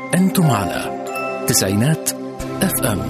أنتم على تسعينات اف ام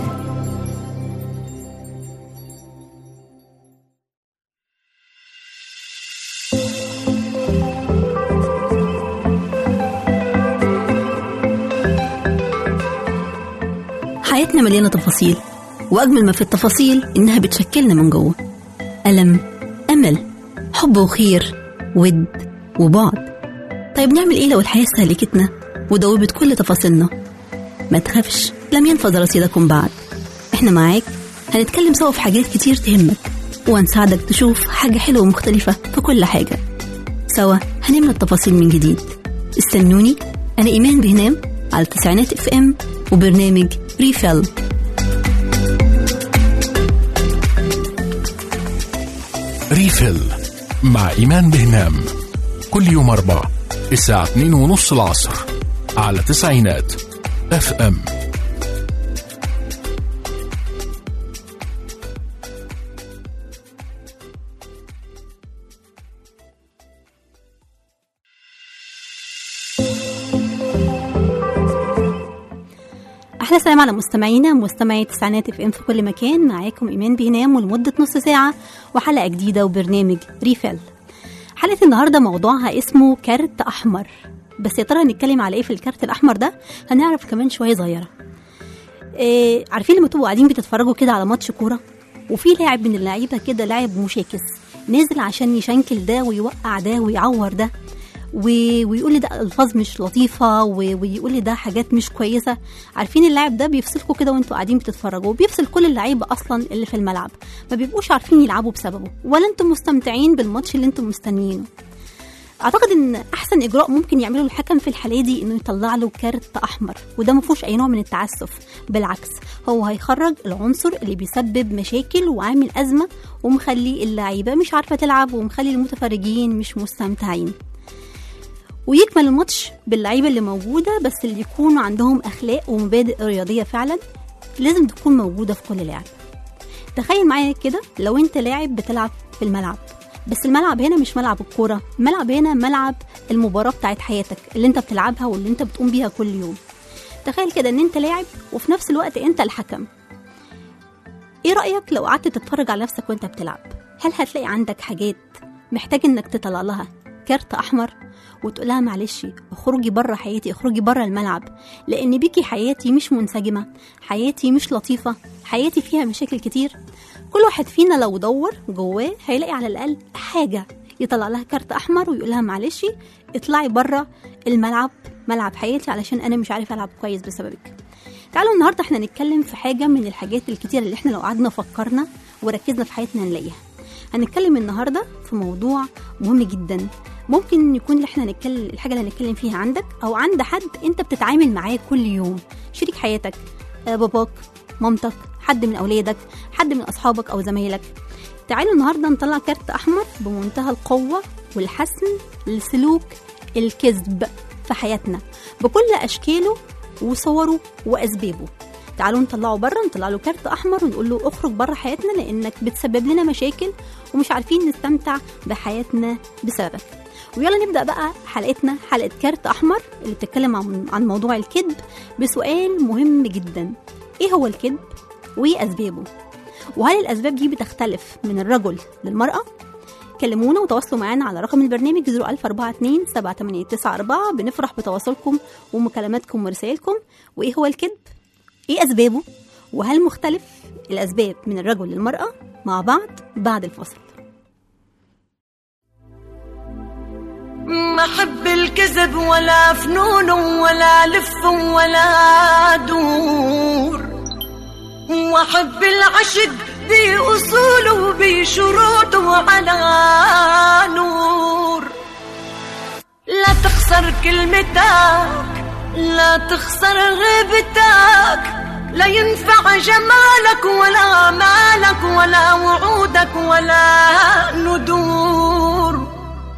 حياتنا مليانة تفاصيل وأجمل ما في التفاصيل إنها بتشكلنا من جوه ألم أمل حب وخير ود وبعد طيب نعمل إيه لو الحياة استهلكتنا ودوبت كل تفاصيلنا ما تخافش لم ينفذ رصيدكم بعد إحنا معاك هنتكلم سوا في حاجات كتير تهمك وهنساعدك تشوف حاجة حلوة ومختلفة في كل حاجة سوا هنملى التفاصيل من جديد استنوني أنا إيمان بهنام على تسعينات اف ام وبرنامج ريفيل ريفيل مع إيمان بهنام كل يوم أربع الساعة 2 ونص العصر على تسعينات اف ام احلى سلام على مستمعينا مستمعي تسعينات اف ام في كل مكان معاكم ايمان بينام ولمده نص ساعه وحلقه جديده وبرنامج ريفيل حلقه النهارده موضوعها اسمه كارت احمر بس يا ترى هنتكلم على ايه في الكارت الاحمر ده هنعرف كمان شويه صغيره إيه عارفين لما تبقوا قاعدين بتتفرجوا كده على ماتش كوره وفي لاعب من اللعيبه كده لاعب مشاكس نازل عشان يشنكل ده ويوقع ده ويعور ده و... ويقول لي ده الفاظ مش لطيفه و... ويقول لي ده حاجات مش كويسه عارفين اللاعب ده بيفصلكوا كده وانتوا قاعدين بتتفرجوا وبيفصل كل اللعيبه اصلا اللي في الملعب ما بيبقوش عارفين يلعبوا بسببه ولا انتم مستمتعين بالماتش اللي انتم مستنيينه اعتقد ان احسن اجراء ممكن يعمله الحكم في الحاله دي انه يطلع له كارت احمر وده ما فيهوش اي نوع من التعسف بالعكس هو هيخرج العنصر اللي بيسبب مشاكل وعامل ازمه ومخلي اللعيبه مش عارفه تلعب ومخلي المتفرجين مش مستمتعين ويكمل الماتش باللعيبه اللي موجوده بس اللي يكونوا عندهم اخلاق ومبادئ رياضيه فعلا لازم تكون موجوده في كل لعب تخيل معايا كده لو انت لاعب بتلعب في الملعب بس الملعب هنا مش ملعب الكوره الملعب هنا ملعب المباراه بتاعت حياتك اللي انت بتلعبها واللي انت بتقوم بيها كل يوم تخيل كده ان انت لاعب وفي نفس الوقت انت الحكم ايه رايك لو قعدت تتفرج على نفسك وانت بتلعب هل هتلاقي عندك حاجات محتاج انك تطلع لها كارت احمر وتقول لها معلش اخرجي بره حياتي اخرجي بره الملعب لان بيكي حياتي مش منسجمه حياتي مش لطيفه حياتي فيها مشاكل كتير كل واحد فينا لو دور جواه هيلاقي على الاقل حاجه يطلع لها كارت احمر ويقول لها معلش اطلعي بره الملعب ملعب حياتي علشان انا مش عارفه العب كويس بسببك تعالوا النهارده احنا نتكلم في حاجه من الحاجات الكتيره اللي احنا لو قعدنا فكرنا وركزنا في حياتنا نلاقيها هنتكلم النهارده في موضوع مهم جدا ممكن يكون اللي احنا هنتكلم الحاجه اللي هنتكلم فيها عندك او عند حد انت بتتعامل معاه كل يوم شريك حياتك آه، باباك مامتك حد من اولادك حد من اصحابك او زمايلك تعالوا النهارده نطلع كارت احمر بمنتهى القوه والحسم لسلوك الكذب في حياتنا بكل اشكاله وصوره واسبابه تعالوا نطلعه بره نطلع له كارت احمر ونقول له اخرج بره حياتنا لانك بتسبب لنا مشاكل ومش عارفين نستمتع بحياتنا بسببك ويلا نبدا بقى حلقتنا حلقه كارت احمر اللي بتتكلم عن عن موضوع الكذب بسؤال مهم جدا ايه هو الكذب وايه اسبابه وهل الاسباب دي بتختلف من الرجل للمراه كلمونا وتواصلوا معانا على رقم البرنامج 00427 7894 بنفرح بتواصلكم ومكالماتكم ورسائلكم وايه هو الكذب ايه اسبابه وهل مختلف الاسباب من الرجل للمراه مع بعض بعد الفصل ما احب الكذب ولا فنون ولا لف ولا دور واحب العشق بأصوله بشروطه على نور لا تخسر كلمتك لا تخسر غيبتك لا ينفع جمالك ولا مالك ولا وعودك ولا ندور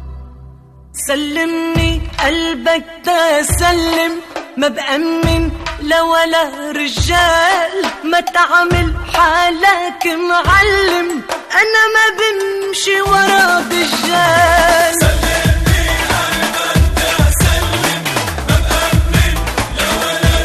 سلمني قلبك تسلم ما بأمن لا ولا رجال ما تعمل حالك معلم أنا ما بمشي ورا دجال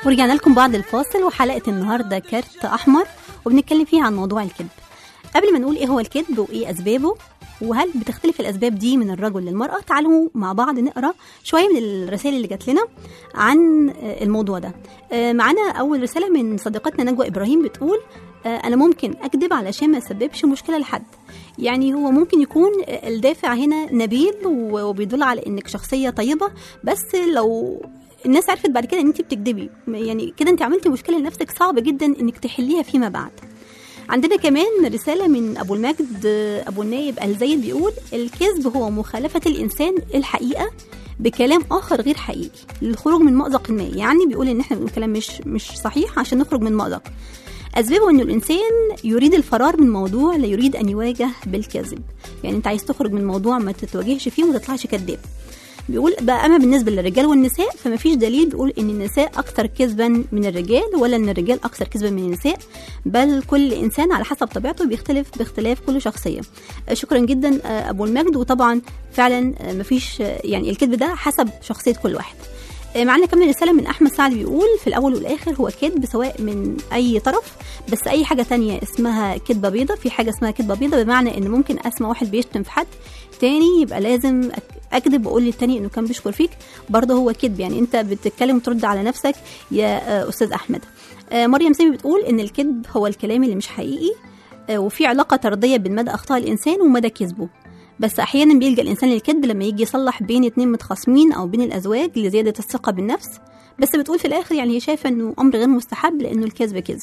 ورجعنا لكم بعد الفاصل وحلقة النهاردة كارت أحمر وبنتكلم فيها عن موضوع الكذب قبل ما نقول إيه هو الكذب وإيه أسبابه وهل بتختلف الأسباب دي من الرجل للمرأة تعالوا مع بعض نقرأ شوية من الرسائل اللي جات لنا عن آه، الموضوع ده آه، معانا أول رسالة من صديقتنا نجوى إبراهيم بتقول آه، أنا ممكن أكذب علشان ما أسببش مشكلة لحد يعني هو ممكن يكون الدافع هنا نبيل وبيدل على انك شخصيه طيبه بس لو الناس عرفت بعد كده ان انت بتكذبي يعني كده انت عملتي مشكله لنفسك صعب جدا انك تحليها فيما بعد عندنا كمان رسالة من أبو المجد أبو النايب الزيد بيقول الكذب هو مخالفة الإنسان الحقيقة بكلام آخر غير حقيقي للخروج من مأزق ما يعني بيقول إن إحنا بنقول كلام مش مش صحيح عشان نخرج من مأزق أسبابه إنه الإنسان يريد الفرار من موضوع لا يريد أن يواجه بالكذب يعني أنت عايز تخرج من موضوع ما تتواجهش فيه وما تطلعش كذاب بيقول بقى اما بالنسبه للرجال والنساء فما فيش دليل بيقول ان النساء اكثر كذبا من الرجال ولا ان الرجال اكثر كذبا من النساء بل كل انسان على حسب طبيعته بيختلف باختلاف كل شخصيه آه، شكرا جدا آه، ابو المجد وطبعا فعلا آه، ما فيش يعني الكذب ده حسب شخصيه كل واحد آه، معانا كمان رسالة من أحمد سعد بيقول في الأول والآخر هو كذب سواء من أي طرف بس أي حاجة تانية اسمها كذبة بيضة في حاجة اسمها كذبة بيضة بمعنى إن ممكن أسمع واحد بيشتم في حد تاني يبقى لازم أك- أكذب وأقول للتاني إنه كان بيشكر فيك برضه هو كذب يعني أنت بتتكلم وترد على نفسك يا آه، أستاذ أحمد آه، مريم سامي بتقول إن الكذب هو الكلام اللي مش حقيقي آه، وفي علاقة طردية بين مدى أخطاء الإنسان ومدى كذبه بس احيانا بيلجا الانسان للكذب لما يجي يصلح بين اتنين متخاصمين او بين الازواج لزياده الثقه بالنفس بس بتقول في الاخر يعني هي شايفه انه امر غير مستحب لانه الكذب كذب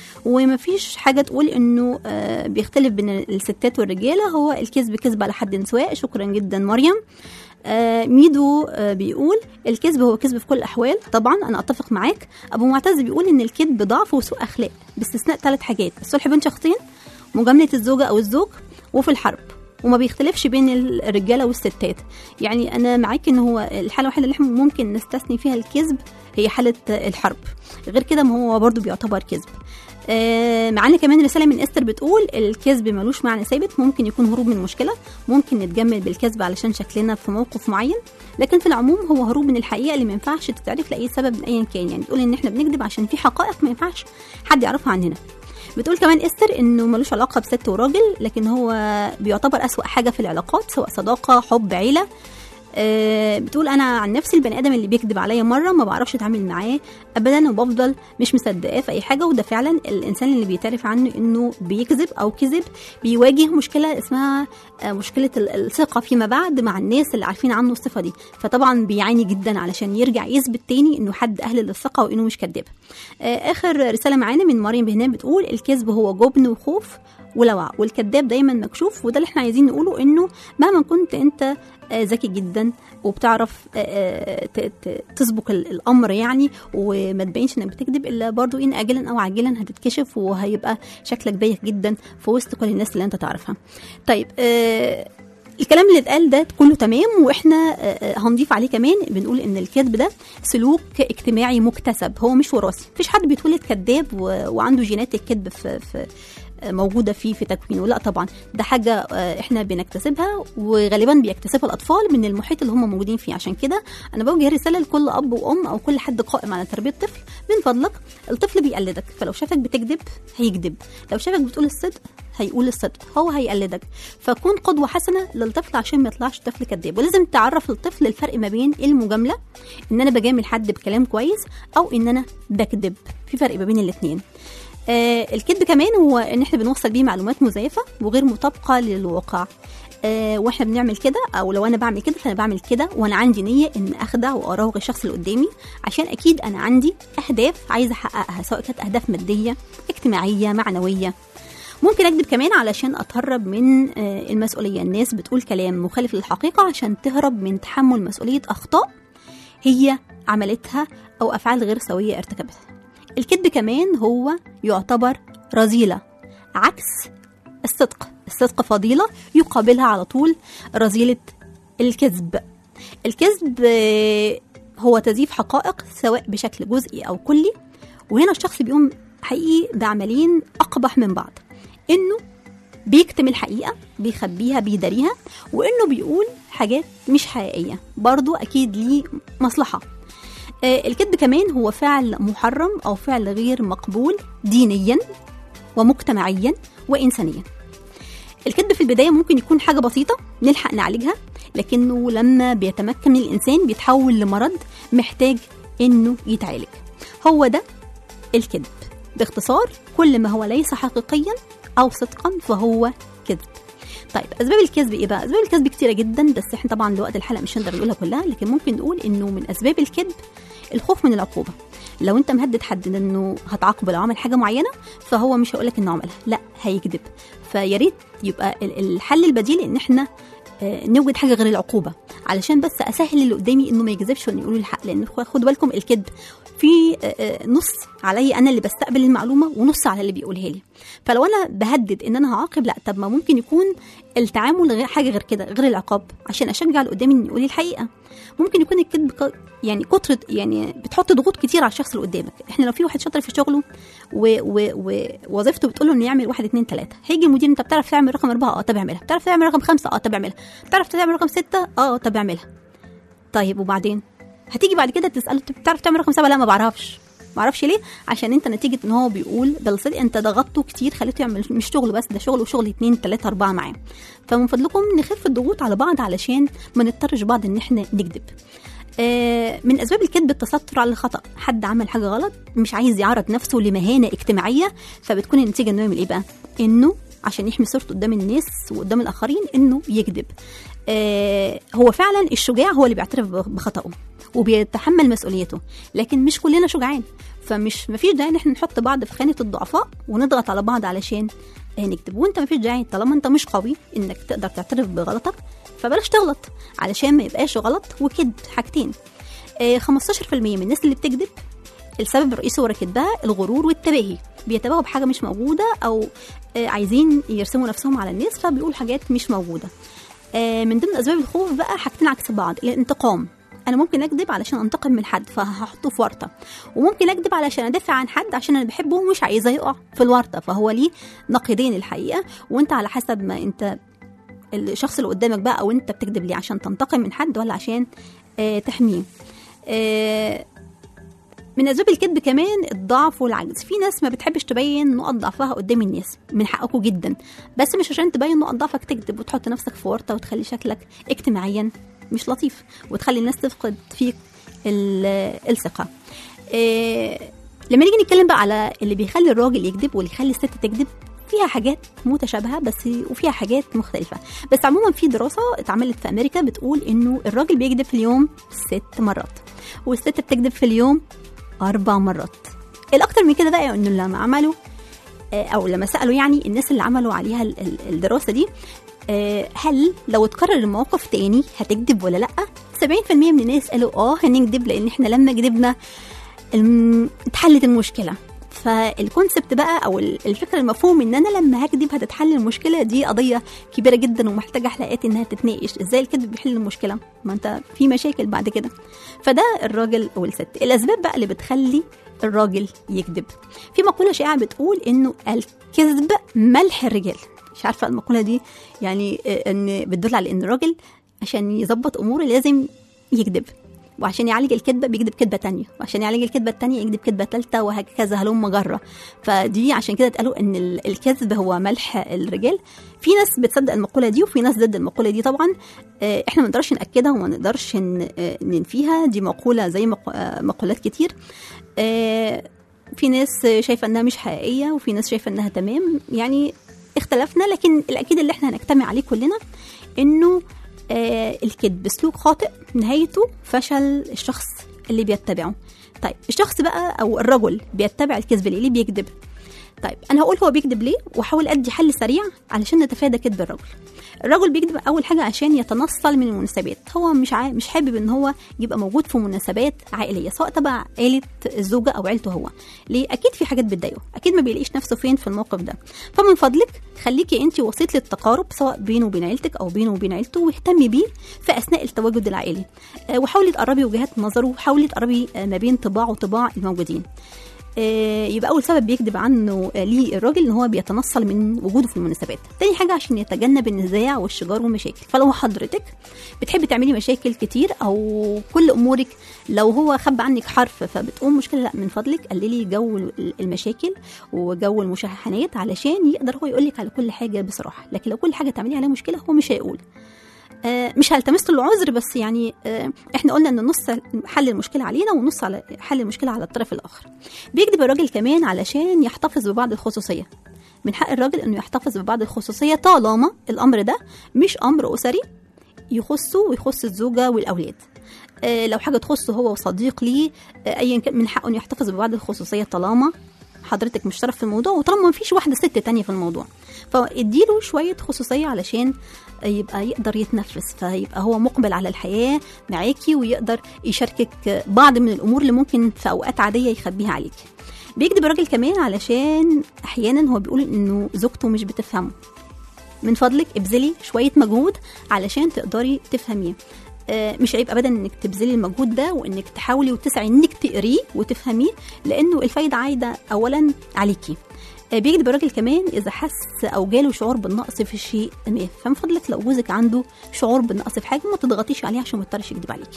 ومفيش حاجة تقول انه آه، بيختلف بين الستات والرجالة هو الكذب كذب على حد سواء شكرا جدا مريم آه، ميدو آه، بيقول الكذب هو كذب في كل الاحوال طبعا انا اتفق معاك ابو معتز بيقول ان الكذب ضعف وسوء اخلاق باستثناء ثلاث حاجات الصلح بين شخصين مجامله الزوجه او الزوج وفي الحرب وما بيختلفش بين الرجاله والستات يعني انا معاك ان هو الحاله الوحيده اللي احنا ممكن نستثني فيها الكذب هي حاله الحرب غير كده ما هو برضو بيعتبر كذب آه، معانا كمان رساله من استر بتقول الكذب ملوش معنى ثابت ممكن يكون هروب من مشكله ممكن نتجمل بالكذب علشان شكلنا في موقف معين لكن في العموم هو هروب من الحقيقه اللي ما ينفعش تتعرف لاي سبب من ايا كان يعني تقول ان احنا بنكذب عشان في حقائق ما ينفعش حد يعرفها عننا بتقول كمان استر انه ملوش علاقه بست وراجل لكن هو بيعتبر اسوا حاجه في العلاقات سواء صداقه حب عيله آه، بتقول انا عن نفسي البني ادم اللي بيكذب عليا مره ما بعرفش اتعامل معاه ابدا وبفضل مش مصدقاه في اي حاجه وده فعلا الانسان اللي بيتعرف عنه انه بيكذب او كذب بيواجه مشكله اسمها آه، مشكله ال- الثقه فيما بعد مع الناس اللي عارفين عنه الصفه دي فطبعا بيعاني جدا علشان يرجع يثبت تاني انه حد اهل للثقه وانه مش كذاب آه، اخر رساله معانا من مريم بهنام بتقول الكذب هو جبن وخوف ولوع والكذاب دايما مكشوف وده اللي احنا عايزين نقوله انه مهما كنت انت آه، ذكي جدا وبتعرف آه، آه، ت- ت- تسبق ال- الامر يعني وما تبينش انك بتكذب الا برضو ان اجلا او عاجلا هتتكشف وهيبقى شكلك بايخ جدا في وسط كل الناس اللي انت تعرفها طيب آه الكلام اللي اتقال ده كله تمام واحنا آه، آه، هنضيف عليه كمان بنقول ان الكذب ده سلوك اجتماعي مكتسب هو مش وراثي مفيش حد بيتولد كذاب و- وعنده جينات الكذب في, في موجوده فيه في تكوينه لا طبعا ده حاجه آه، احنا بنكتسبها وغالبا بيكتسبها الاطفال من المحيط اللي هم موجودين فيه عشان كده انا بوجه رساله لكل اب وام او كل حد قائم على تربيه طفل من فضلك الطفل بيقلدك فلو شافك بتكذب هيكذب لو شافك بتقول الصدق هيقول الصدق هو هيقلدك فكون قدوه حسنه للطفل عشان ما يطلعش طفل كذاب ولازم تعرف الطفل الفرق ما بين المجامله ان انا بجامل حد بكلام كويس او ان انا بكذب في فرق ما بين الاثنين آه الكذب كمان هو ان احنا بنوصل بيه معلومات مزيفه وغير مطابقه للواقع آه واحنا بنعمل كده او لو انا بعمل كده فانا بعمل كده وانا عندي نيه ان اخدع واراوغ الشخص اللي قدامي عشان اكيد انا عندي اهداف عايزه احققها سواء كانت اهداف ماديه اجتماعيه معنويه ممكن اكذب كمان علشان اتهرب من آه، المسؤوليه الناس بتقول كلام مخالف للحقيقه عشان تهرب من تحمل مسؤوليه اخطاء هي عملتها او افعال غير سويه ارتكبتها الكذب كمان هو يعتبر رذيله عكس الصدق الصدق فضيله يقابلها على طول رذيله الكذب الكذب آه، هو تزييف حقائق سواء بشكل جزئي او كلي وهنا الشخص بيقوم حقيقي بعملين اقبح من بعض انه بيكتم الحقيقه بيخبيها بيداريها وانه بيقول حاجات مش حقيقيه برضو اكيد ليه مصلحه آه، الكذب كمان هو فعل محرم او فعل غير مقبول دينيا ومجتمعيا وانسانيا الكذب في البدايه ممكن يكون حاجه بسيطه نلحق نعالجها لكنه لما بيتمكن من الانسان بيتحول لمرض محتاج انه يتعالج هو ده الكذب باختصار كل ما هو ليس حقيقيا او صدقا فهو كذب طيب اسباب الكذب ايه بقى اسباب الكذب كتيره جدا بس احنا طبعا لوقت الحلقه مش هنقدر نقولها كلها لكن ممكن نقول انه من اسباب الكذب الخوف من العقوبه لو انت مهدد حد انه هتعاقبه لو عمل حاجه معينه فهو مش هيقولك انه عملها لا هيكذب فيا ريت يبقى ال- الحل البديل ان احنا آه، نوجد حاجه غير العقوبه علشان بس اسهل اللي قدامي انه ما يكذبش وانه يقول الحق لان خ- خدوا بالكم الكذب في آه، آه، نص علي انا اللي بستقبل المعلومه ونص على اللي بيقولها لي فلو انا بهدد ان انا هعاقب لا طب ما ممكن يكون التعامل غير حاجه غير كده غير العقاب عشان اشجع اللي قدامي انه يقول لي الحقيقه ممكن يكون الكذب ك- يعني كترة يعني بتحط ضغوط كتير على الشخص اللي قدامك احنا لو في واحد شاطر في شغله و- و- ووظيفته بتقول له انه يعمل واحد اتنين تلاته هيجي المدير انت بتعرف تعمل رقم اربعه اه طب اعملها بتعرف تعمل رقم خمسه اه طب اعملها بتعرف تعمل رقم سته اه طب اعملها طيب وبعدين هتيجي بعد كده تساله "طب بتعرف تعمل رقم سبعه لا ما بعرفش ما اعرفش ليه عشان انت نتيجه ان هو بيقول بالصدق انت ضغطته كتير خليته يعمل مش شغل بس ده شغل وشغل اتنين تلاته اربعه معاه فمن فضلكم نخف الضغوط على بعض علشان ما نضطرش بعض ان احنا نكذب آه، من اسباب الكذب التستر على الخطا حد عمل حاجه غلط مش عايز يعرض نفسه لمهانه اجتماعيه فبتكون النتيجه انه يعمل ايه بقى انه عشان يحمي صورته قدام الناس وقدام الاخرين انه يكذب آه، هو فعلا الشجاع هو اللي بيعترف بخطأه وبيتحمل مسؤوليته لكن مش كلنا شجعان فمش مفيش داعي ان احنا نحط بعض في خانه الضعفاء ونضغط على بعض علشان آه، نكذب وانت مفيش داعي طالما انت مش قوي انك تقدر تعترف بغلطك فبلاش تغلط علشان ما يبقاش غلط وكذب حاجتين آه، 15% من الناس اللي بتكذب السبب الرئيسي ورا كذبها الغرور والتباهي بيتباهوا بحاجه مش موجوده او آه، عايزين يرسموا نفسهم على الناس فبيقول حاجات مش موجوده آه، من ضمن اسباب الخوف بقى حاجتين عكس بعض الانتقام انا ممكن اكذب علشان انتقم من حد فهحطه في ورطه وممكن اكذب علشان ادافع عن حد عشان انا بحبه ومش عايزاه يقع في الورطه فهو ليه نقيضين الحقيقه وانت على حسب ما انت الشخص اللي قدامك بقى او انت بتكذب ليه عشان تنتقم من حد ولا عشان آه تحميه آه من اسباب الكذب كمان الضعف والعجز في ناس ما بتحبش تبين نقط ضعفها قدام الناس من حقكم جدا بس مش عشان تبين نقط ضعفك تكذب وتحط نفسك في ورطه وتخلي شكلك اجتماعيا مش لطيف وتخلي الناس تفقد فيك ال- الثقه إيه لما نيجي نتكلم بقى على اللي بيخلي الراجل يكذب واللي يخلي الست تكذب فيها حاجات متشابهه بس وفيها حاجات مختلفه بس عموما في دراسه اتعملت في امريكا بتقول انه الراجل بيكذب في اليوم ست مرات والست بتكذب في اليوم اربع مرات الاكتر من كده بقى انه لما عملوا آه، او لما سالوا يعني الناس اللي عملوا عليها ال- ال- الدراسه دي آه، هل لو اتكرر الموقف تاني هتكذب ولا لا 70% من الناس قالوا اه هنكذب لان احنا لما كذبنا الم- اتحلت المشكله فالكونسبت بقى او ال- الفكره المفهوم ان انا لما هكذب هتتحل المشكله دي قضيه كبيره جدا ومحتاجه حلقات انها تتناقش ازاي الكذب بيحل المشكله ما انت في مشاكل بعد كده فده الراجل والست الاسباب بقى اللي بتخلي الراجل يكذب في مقوله شائعه بتقول انه الكذب ملح الرجال مش عارفه المقوله دي يعني آه، ان بتدل على ان الراجل عشان يظبط اموره لازم يكذب وعشان يعالج الكذبه بيكذب كذبه تانية وعشان يعالج الكذبه التانية يكذب كذبه ثالثه وهكذا هلم مجره فدي عشان كده اتقالوا ان ال- الكذب هو ملح الرجال في ناس بتصدق المقوله دي وفي ناس ضد المقوله دي طبعا آه، احنا ما نقدرش ناكدها وما نقدرش ن- آه، ننفيها دي مقوله زي مق- آه، مقولات كتير آه، في ناس شايفه انها مش حقيقيه وفي ناس شايفه انها تمام يعني اختلفنا لكن الاكيد اللي احنا هنجتمع عليه كلنا انه آه الكذب سلوك خاطئ نهايته فشل الشخص اللي بيتبعه طيب الشخص بقى او الرجل بيتبع الكذب ليه ليه بيكذب طيب انا هقول هو بيكذب ليه واحاول ادي حل سريع علشان نتفادى كذب الرجل الرجل بيكذب اول حاجه عشان يتنصل من المناسبات هو مش عا... مش حابب ان هو يبقى موجود في مناسبات عائليه سواء تبع عيله الزوجه او عيلته هو ليه اكيد في حاجات بتضايقه اكيد ما بيلاقيش نفسه فين في الموقف ده فمن فضلك خليكي انت وسيط للتقارب سواء بينه وبين عيلتك او بينه وبين عيلته واهتمي بيه في اثناء التواجد العائلي آه، وحاولي تقربي وجهات نظره وحاولي تقربي آه، ما بين طباع وطباع الموجودين آه، يبقى اول سبب بيكذب عنه آه، ليه الراجل ان هو بيتنصل من وجوده في المناسبات تاني حاجه عشان يتجنب النزاع والشجار والمشاكل فلو حضرتك بتحبي تعملي مشاكل كتير او كل امورك لو هو خب عنك حرف فبتقوم مشكله لا من فضلك قللي جو ال- المشاكل وجو المشاحنات علشان يقدر هو يقول لك على كل حاجه بصراحه لكن لو كل حاجه تعملي عليها مشكله هو مش هيقول آه، مش هلتمس له العذر بس يعني آه، احنا قلنا ان نص حل المشكله علينا ونص على حل المشكله على الطرف الاخر بيكذب الراجل كمان علشان يحتفظ ببعض الخصوصيه من حق الراجل انه يحتفظ ببعض الخصوصيه طالما الامر ده مش امر اسري يخصه ويخص الزوجه والاولاد آه، لو حاجه تخصه هو وصديق ليه آه، ايا كان من حقه انه يحتفظ ببعض الخصوصيه طالما حضرتك مش طرف في الموضوع وطالما مفيش واحده ست تانية في الموضوع فاديله شويه خصوصيه علشان يبقى يقدر يتنفس فيبقى هو مقبل على الحياه معاكي ويقدر يشاركك بعض من الامور اللي ممكن في اوقات عاديه يخبيها عليكي بيكذب الراجل كمان علشان احيانا هو بيقول انه زوجته مش بتفهمه من فضلك ابذلي شويه مجهود علشان تقدري تفهميه آه، مش عيب ابدا انك تبذلي المجهود ده وانك تحاولي وتسعي انك تقريه وتفهميه لانه الفايده عايده اولا عليكي آه، بيكذب الراجل كمان اذا حس او جاله شعور بالنقص في شيء ما فمن فضلك لو جوزك عنده شعور بالنقص في حاجه ما تضغطيش عليه عشان ما يضطرش يكذب عليكي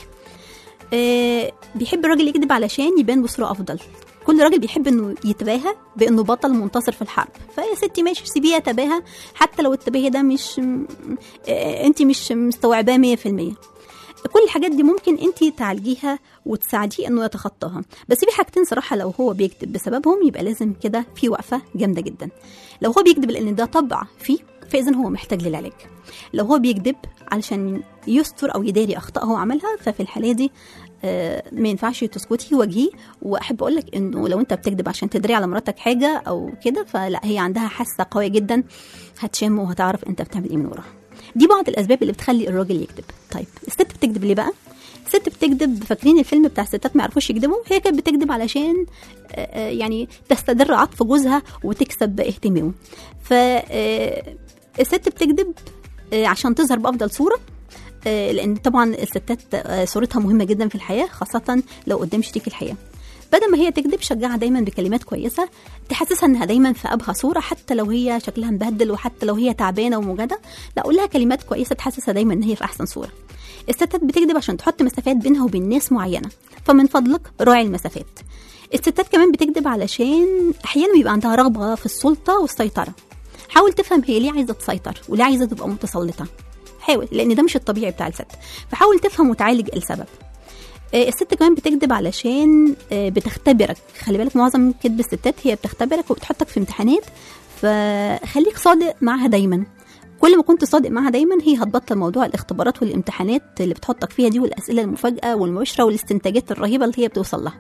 آه، بيحب الراجل يكذب علشان يبان بصوره افضل كل راجل بيحب انه يتباهى بانه بطل منتصر في الحرب فيا ستي ماشي سيبيها تباهى حتى لو التباهي ده مش انت مش مستوعباه 100% كل الحاجات دي ممكن انت تعالجيها وتساعديه انه يتخطاها بس في حاجتين صراحه لو هو بيكذب بسببهم يبقى لازم كده في وقفه جامده جدا لو هو بيكذب لان ده طبع فيه فاذا هو محتاج للعلاج لو هو بيكذب علشان يستر او يداري اخطاء هو عملها ففي الحاله دي آه، ما ينفعش تسكتي واجهيه واحب اقول لك انه لو انت بتكذب عشان تدري على مراتك حاجه او كده فلا هي عندها حاسه قويه جدا هتشم وهتعرف انت بتعمل ايه من وراها دي بعض الاسباب اللي بتخلي الراجل يكذب طيب الست بتكذب ليه بقى الست بتكذب فاكرين الفيلم بتاع الستات ما يعرفوش يكذبوا هي كانت بتكذب علشان آه، آه، يعني تستدر عطف جوزها وتكسب اهتمامه ف آه، الست بتكذب آه، عشان تظهر بافضل صوره آه، لان طبعا الستات آه، صورتها مهمه جدا في الحياه خاصه لو قدام شريك الحياه بدل ما هي تكذب شجعها دايما بكلمات كويسه تحسسها انها دايما في ابهى صوره حتى لو هي شكلها مبهدل وحتى لو هي تعبانه ومجهده لا قول لها كلمات كويسه تحسسها دايما ان هي في احسن صوره الستات بتكذب عشان تحط مسافات بينها وبين ناس معينه فمن فضلك راعي المسافات الستات كمان بتكذب علشان احيانا بيبقى عندها رغبه في السلطه والسيطره حاول تفهم هي ليه عايزه تسيطر وليه عايزه تبقى متسلطه حاول لان ده مش الطبيعي بتاع الست فحاول تفهم وتعالج السبب آه، الست كمان بتكذب علشان آه، بتختبرك خلي بالك معظم كذب الستات هي بتختبرك وبتحطك في امتحانات فخليك صادق معاها دايما كل ما كنت صادق معاها دايما هي هتبطل موضوع الاختبارات والامتحانات اللي بتحطك فيها دي والاسئله المفاجاه والمباشره والاستنتاجات الرهيبه اللي هي بتوصل لها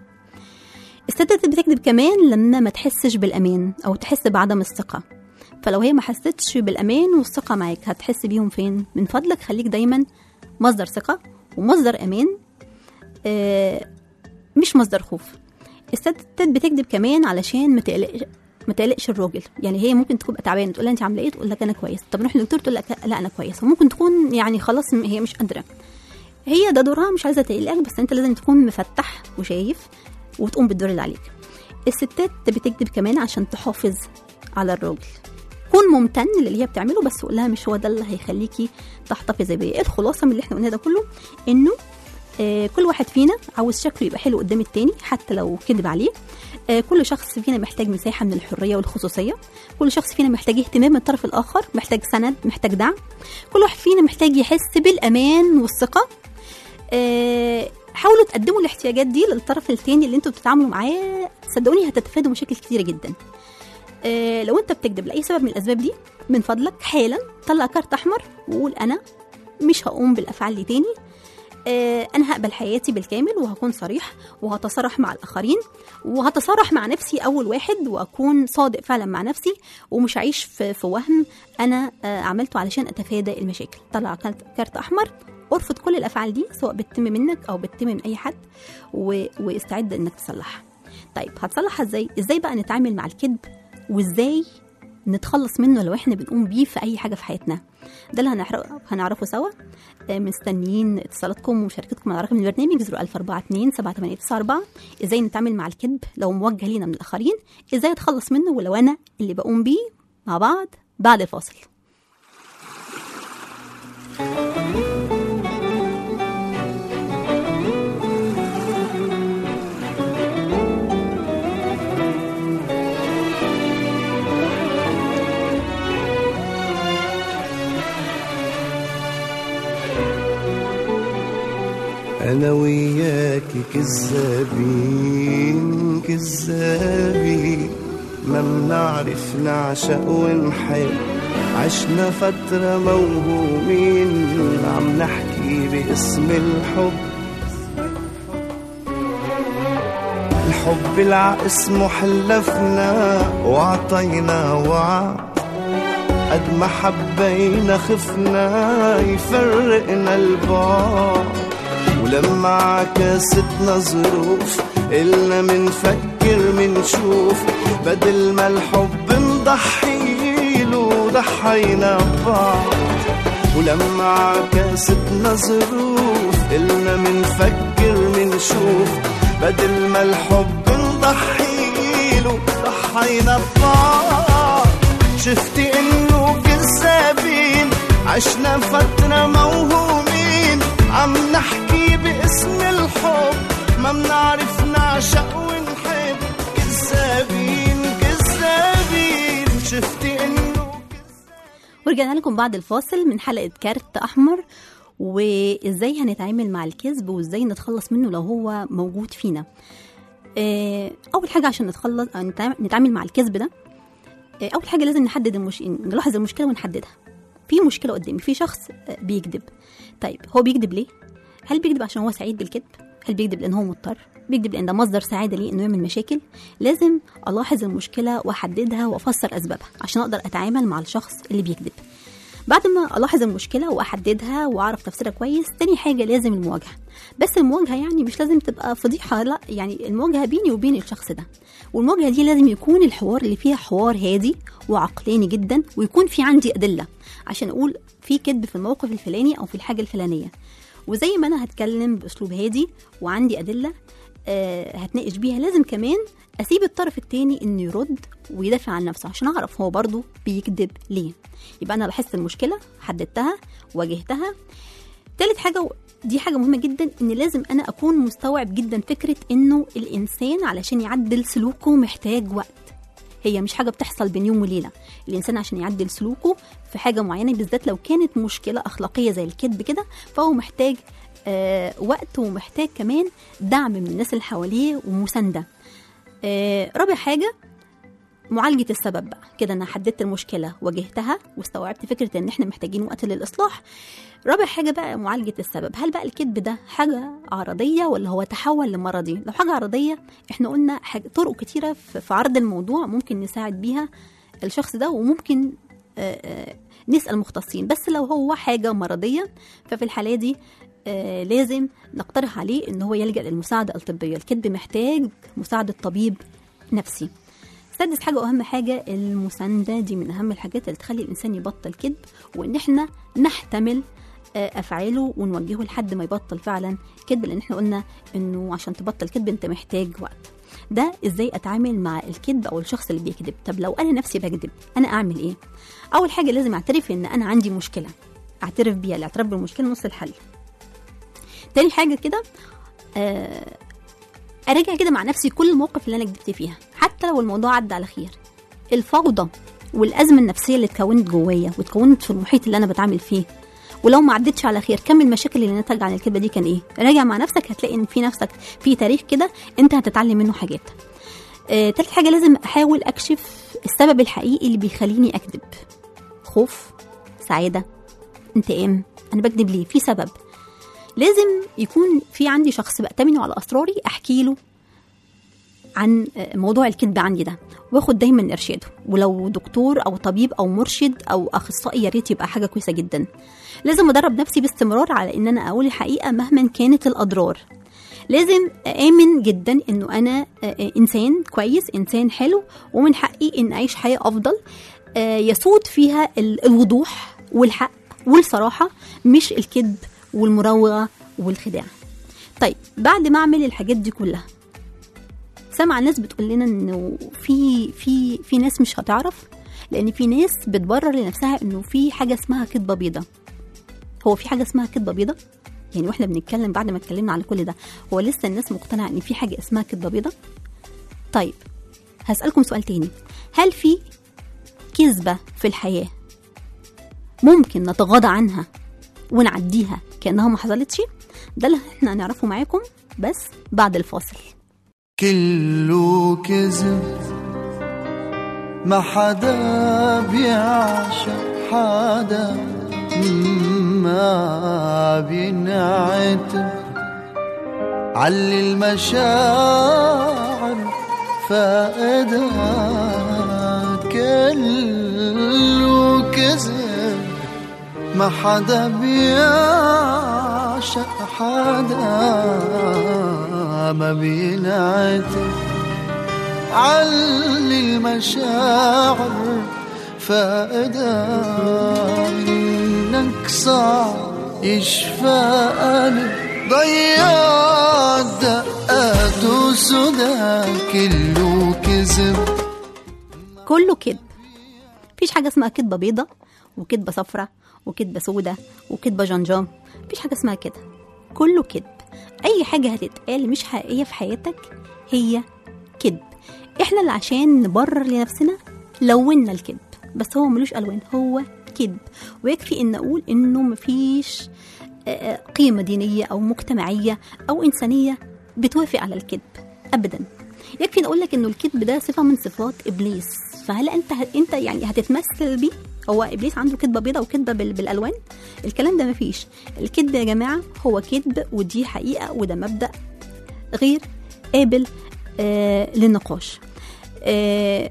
الستات بتكذب كمان لما ما تحسش بالامان او تحس بعدم الثقه فلو هي ما حستش بالامان والثقه معاك هتحس بيهم فين من فضلك خليك دايما مصدر ثقه ومصدر امان آه، مش مصدر خوف الستات بتكذب كمان علشان ما تقلقش ما تقلقش الراجل يعني هي ممكن تبقى تعبانه تقول لها انت عامله ايه تقول لك انا كويس طب نروح للدكتور تقول لك لا انا كويسه ممكن تكون يعني خلاص م- هي مش قادره هي ده دورها مش عايزه تقلقك بس انت لازم تكون مفتح وشايف وتقوم بالدور اللي عليك الستات بتكذب كمان عشان تحافظ على الراجل كون ممتن للي هي بتعمله بس قول لها مش هو ده اللي هيخليكي تحتفظي بيه الخلاصه من اللي احنا قلناه ده كله انه آه، كل واحد فينا عاوز شكله يبقى حلو قدام التاني حتى لو كذب عليه آه، كل شخص فينا محتاج مساحه من الحريه والخصوصيه كل شخص فينا محتاج اهتمام من الطرف الاخر محتاج سند محتاج دعم كل واحد فينا محتاج يحس بالامان والثقه آه، حاولوا تقدموا الاحتياجات دي للطرف التاني اللي انتوا بتتعاملوا معاه صدقوني هتتفادوا مشاكل كتيره جدا آه، لو انت بتكذب لاي سبب من الاسباب دي من فضلك حالا طلع كارت احمر وقول انا مش هقوم بالافعال دي تاني آه، انا هقبل حياتي بالكامل وهكون صريح وهتصارح مع الاخرين وهتصارح مع نفسي اول واحد واكون صادق فعلا مع نفسي ومش هعيش في, في وهم انا آه، عملته علشان اتفادى المشاكل طلع كارت- كارت احمر ارفض كل الافعال دي سواء بتتم منك او بتتم من اي حد و... واستعد انك تصلحها طيب هتصلحها ازاي ازاي بقى نتعامل مع الكذب وازاي نتخلص منه لو احنا بنقوم بيه في اي حاجه في حياتنا ده اللي هنعرف- هنعرفه سوا آه، مستنيين اتصالاتكم ومشاركتكم على رقم البرنامج 01042 7894 ازاي نتعامل مع الكذب لو موجه لينا من الاخرين ازاي اتخلص منه ولو انا اللي بقوم بيه مع بعض بعد الفاصل أنا وياكي كذابين كذابين ما بنعرف نعشق ونحب عشنا فترة موهومين عم نحكي باسم الحب الحب العقسم حلفنا وعطينا وعد قد ما حبينا خفنا يفرقنا البعض ولما عكاستنا ظروف إلنا منفكر منشوف بدل ما الحب نضحيله ضحينا ببعض ولما عكاستنا ظروف إلنا منفكر منشوف بدل ما الحب نضحيله ضحينا ببعض شفتي انه كذابين عشنا فترة موهومين عم نحكي باسم الحب ما بنعرف نعشق ونحب كذابين كذابين شفتي انه ورجعنا لكم بعد الفاصل من حلقة كارت أحمر وإزاي هنتعامل مع الكذب وإزاي نتخلص منه لو هو موجود فينا آه، أول حاجة عشان نتخلص آه، نتعامل- نتعامل مع الكذب ده آه، أول حاجة لازم نحدد المش... نلاحظ المشكلة ونحددها في مشكلة قدامي في شخص آه، بيكذب طيب هو بيكذب ليه؟ هل بيكذب عشان هو سعيد بالكذب؟ هل بيكذب لأن هو مضطر؟ بيكذب لأن ده مصدر سعادة ليه إنه يعمل مشاكل؟ لازم ألاحظ المشكلة وأحددها وأفسر أسبابها عشان أقدر أتعامل مع الشخص اللي بيكذب بعد ما الاحظ المشكله واحددها واعرف تفسيرها كويس تاني حاجه لازم المواجهه بس المواجهه يعني مش لازم تبقى فضيحه لا يعني المواجهه بيني وبين الشخص ده والمواجهه دي لازم يكون الحوار اللي فيها حوار هادي وعقلاني جدا ويكون في عندي ادله عشان اقول في كذب في الموقف الفلاني او في الحاجه الفلانيه وزي ما انا هتكلم باسلوب هادي وعندي ادله آه هتناقش بيها لازم كمان اسيب الطرف التاني انه يرد ويدافع عن نفسه عشان اعرف هو برضه بيكذب ليه يبقى انا لاحظت المشكله حددتها واجهتها تالت حاجه و- دي حاجه مهمه جدا ان لازم انا اكون مستوعب جدا فكره انه الانسان علشان يعدل سلوكه محتاج وقت هي مش حاجه بتحصل بين يوم وليله الانسان عشان يعدل سلوكه في حاجه معينه بالذات لو كانت مشكله اخلاقيه زي الكذب كده فهو محتاج آه وقت ومحتاج كمان دعم من الناس اللي حواليه ومسانده آه رابع حاجه معالجة السبب بقى كده أنا حددت المشكلة واجهتها واستوعبت فكرة إن إحنا محتاجين وقت للإصلاح رابع حاجة بقى معالجة السبب هل بقى الكذب ده حاجة عرضية ولا هو تحول لمرضي لو حاجة عرضية إحنا قلنا حاجة طرق كتيرة في في عرض الموضوع ممكن نساعد بيها الشخص ده وممكن آه، آه، نسأل مختصين بس لو هو حاجة مرضية ففي الحالة دي آه، لازم نقترح عليه ان هو يلجأ للمساعدة الطبية الكذب محتاج مساعدة طبيب نفسي سادس حاجة وأهم حاجة المساندة دي من أهم الحاجات اللي تخلي الإنسان يبطل كذب وإن إحنا نحتمل آه، أفعاله ونوجهه لحد ما يبطل فعلا كذب لأن إحنا قلنا إنه عشان تبطل كذب أنت محتاج وقت ده ازاي اتعامل مع الكذب او الشخص اللي بيكذب طب لو انا نفسي بكذب انا اعمل ايه اول حاجه لازم اعترف ان انا عندي مشكله اعترف بيها الاعتراف بالمشكله نص الحل تاني حاجه كده آه، اراجع كده مع نفسي كل المواقف اللي انا كدبت فيها حتى لو الموضوع عدى على خير الفوضى والازمه النفسيه اللي اتكونت جوايا واتكونت في المحيط اللي انا بتعامل فيه ولو ما عدتش على خير كم المشاكل اللي نتج عن الكذبه دي كان ايه راجع مع نفسك هتلاقي ان في نفسك في تاريخ كده انت هتتعلم منه حاجات آه، تالت حاجه لازم احاول اكشف السبب الحقيقي اللي بيخليني اكذب خوف سعاده انتقام انا بكذب ليه في سبب لازم يكون في عندي شخص بأتمنه على أسراري أحكي له عن موضوع الكذب عندي ده واخد دايما ارشاده ولو دكتور او طبيب او مرشد او اخصائي يا ريت يبقى حاجه كويسه جدا لازم ادرب نفسي باستمرار على ان انا اقول الحقيقه مهما كانت الاضرار لازم امن جدا انه انا آه، انسان كويس انسان حلو ومن حقي ان اعيش حياه افضل آه، يسود فيها ال- الوضوح والحق والصراحه مش الكذب والمراوغه والخداع طيب بعد ما اعمل الحاجات دي كلها سامع ناس بتقول لنا انه في في في ناس مش هتعرف لان في ناس بتبرر لنفسها انه في حاجه اسمها كذبه بيضه هو في حاجه اسمها كذبه بيضه يعني واحنا بنتكلم بعد ما اتكلمنا على كل ده هو لسه الناس مقتنعه ان في حاجه اسمها كذبه بيضه طيب هسالكم سؤال تاني هل في كذبه في الحياه ممكن نتغاضى عنها ونعديها كانها ما حصلتش ده اللي احنا هنعرفه معاكم بس بعد الفاصل كله كذب ما حدا بيعشق حدا ما بينعتب علي المشاعر فائدها كله كذب ما حدا بيعشق حدا ما بينعتب علي المشاعر فائدة منك صعب يشفى قلب ضيع دقات وسدى كله كذب كله كذب مفيش حاجه اسمها كذبه بيضه وكذبه صفرة وكذبه سودة وكذبه جنجام مفيش حاجه اسمها كده كله كذب اي حاجه هتتقال مش حقيقيه في حياتك هي كذب احنا اللي عشان نبرر لنفسنا لونا الكذب بس هو ملوش الوان هو كذب ويكفي ان اقول انه مفيش آه، قيمه دينيه او مجتمعيه او انسانيه بتوافق على الكذب ابدا يكفي نقول لك انه الكذب ده صفه من صفات ابليس فهل انت انت يعني هتتمثل بيه هو ابليس عنده كذبه بيضاء وكذبه بال- بالالوان الكلام ده مفيش الكذب يا جماعه هو كذب ودي حقيقه وده مبدا غير قابل آه للنقاش آه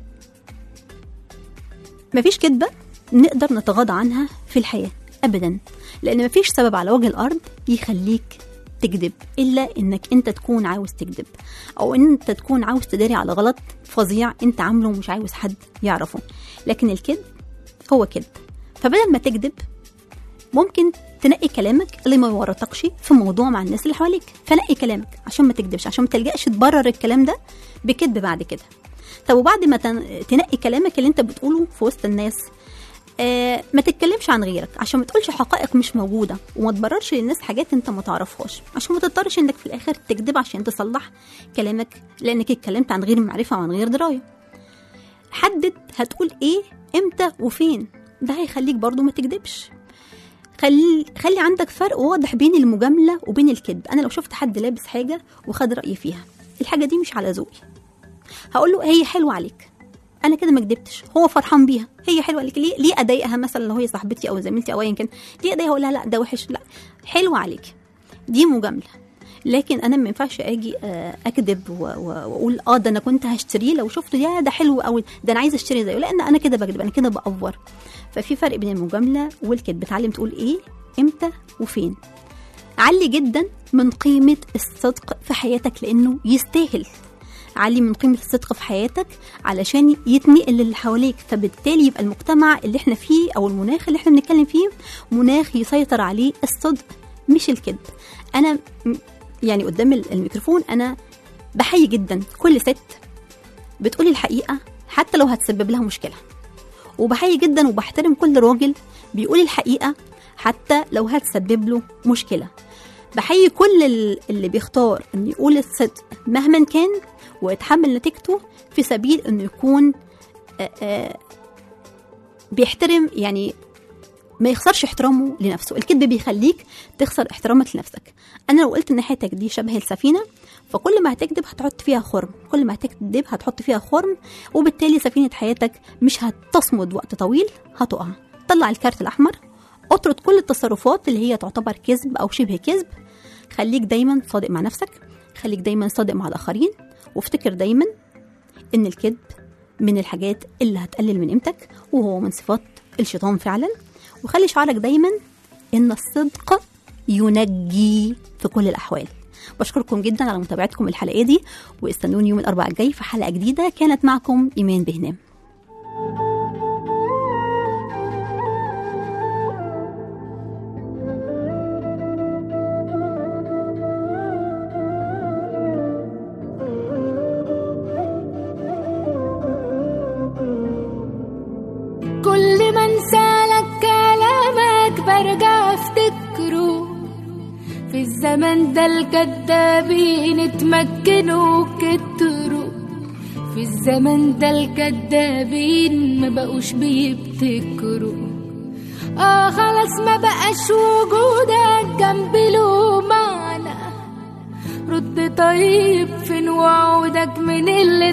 مفيش كذبه نقدر نتغاضى عنها في الحياه ابدا لان مفيش سبب على وجه الارض يخليك تكذب الا انك انت تكون عاوز تكذب او ان انت تكون عاوز تداري على غلط فظيع انت عامله ومش عاوز حد يعرفه لكن الكذب هو كذب فبدل ما تكذب ممكن تنقي كلامك اللي ما يورطكش في موضوع مع الناس اللي حواليك فنقي كلامك عشان ما تكذبش عشان ما تلجأش تبرر الكلام ده بكذب بعد كده طب وبعد ما تن- تنقي كلامك اللي انت بتقوله في وسط الناس آه ما تتكلمش عن غيرك عشان ما تقولش حقائق مش موجوده وما تبررش للناس حاجات انت ما تعرفهاش عشان ما تضطرش انك في الاخر تكذب عشان تصلح كلامك لانك اتكلمت عن غير معرفه وعن غير درايه حدد هتقول ايه امتى وفين ده هيخليك برضو ما تكذبش خلي خلي عندك فرق واضح بين المجامله وبين الكذب انا لو شفت حد لابس حاجه وخد رايي فيها الحاجه دي مش على ذوقي هقول له هي حلوه عليك انا كده ما كدبتش هو فرحان بيها هي حلوه عليك ليه ليه اضايقها مثلا لو هي صاحبتي او زميلتي او ايا كان ليه اضايقها اقول لها لا ده وحش لا حلوه عليك دي مجامله لكن انا ما ينفعش اجي آه، اكذب و- و- واقول اه ده انا كنت هشتريه لو شفته يا ده حلو قوي ده انا عايزه اشتري زيه لان انا كده بكذب انا كده بافور ففي فرق بين المجامله والكذب اتعلم تقول ايه امتى وفين علي جدا من قيمه الصدق في حياتك لانه يستاهل علي من قيمه الصدق في حياتك علشان يتنقل للي حواليك فبالتالي يبقى المجتمع اللي احنا فيه او المناخ اللي احنا بنتكلم فيه مناخ يسيطر عليه الصدق مش الكذب انا م- يعني قدام ال- الميكروفون انا بحيي جدا كل ست بتقولي الحقيقه حتى لو هتسبب لها مشكله وبحيي جدا وبحترم كل راجل بيقول الحقيقه حتى لو هتسبب له مشكله بحيي كل ال- اللي بيختار انه يقول الصدق مهما كان ويتحمل نتيجته في سبيل انه يكون آه، آه، بيحترم يعني ما يخسرش احترامه لنفسه الكذب بيخليك تخسر احترامك لنفسك انا لو قلت ان حياتك دي شبه السفينه فكل ما هتكذب هتحط فيها خرم كل ما هتكذب هتحط فيها خرم وبالتالي سفينه حياتك مش هتصمد وقت طويل هتقع طلع الكارت الاحمر اطرد كل التصرفات اللي هي تعتبر كذب او شبه كذب خليك دايما صادق مع نفسك خليك دايما صادق مع الاخرين وافتكر دايما ان الكذب من الحاجات اللي هتقلل من قيمتك وهو من صفات الشيطان فعلا وخلي شعارك دايما ان الصدق ينجي في كل الاحوال بشكركم جدا على متابعتكم الحلقه دي واستنوني يوم الاربعاء الجاي في حلقه جديده كانت معكم ايمان بهنام برجع افتكره في الزمن ده الكدابين اتمكنوا كتروا في الزمن ده الكدابين ما بقوش بيبتكروا اه خلاص ما بقاش وجودك جنبي له معنى رد طيب فين وعودك من اللي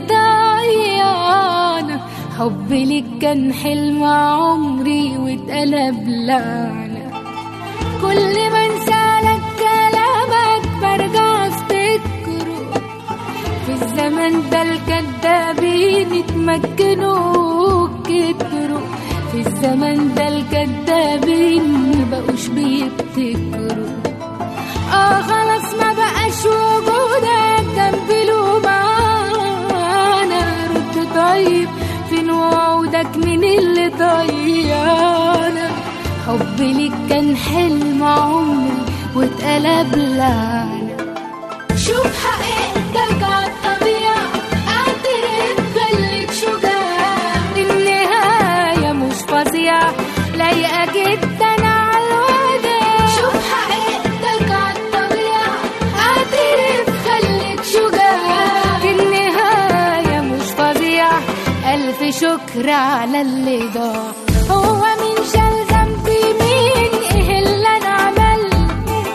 ضيعنا حبي ليك كان حلم عمري واتقلب لعنة كل ما انسالك كلامك برجع افتكره في الزمن ده الكدابين اتمكنوا كتروا في الزمن ده الكدابين مبقوش بيبتكروا اه خلاص ما بقاش وجودك جنبي له معانا رد طيب فين وعودك من اللي ضيعنا حبي ليك كان حلم عمري واتقلب لعنة شوف حقيقتك عالطبيعة اعترف خليك شجاع النهاية مش فظيعة لايقة جدا عالوداع شوف حقيقتك عالطبيعة اعترف خليك شجاع النهاية مش فظيعة ألف شكر على اللي ضاع هو مين شال ذنبي مين ايه اللي انا عملته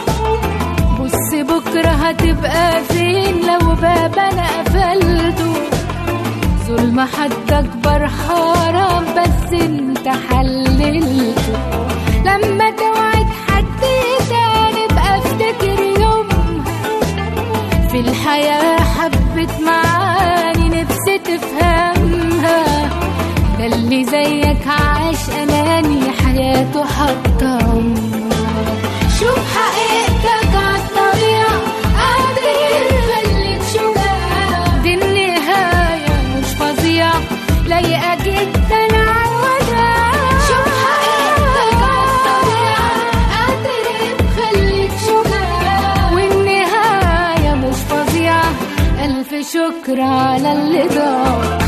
بص بكرة هتبقى فين لو باب انا قفلته ظلم حد اكبر حرام بس انت حللته لما توعد حد تاني بقى افتكر يومها في الحياة حبت معاني نفسي تفهمها ده اللي زيك عاش أناني حياته حتى عمرها شوف حقيقتك عالطبيعة قادر خليك شجاع دي النهاية مش فظيعة لايقة جدا عالوداع شوف حقيقتك عالطبيعة قادر خليك شجاع والنهاية مش فظيعة ألف شكر على اللي ضاع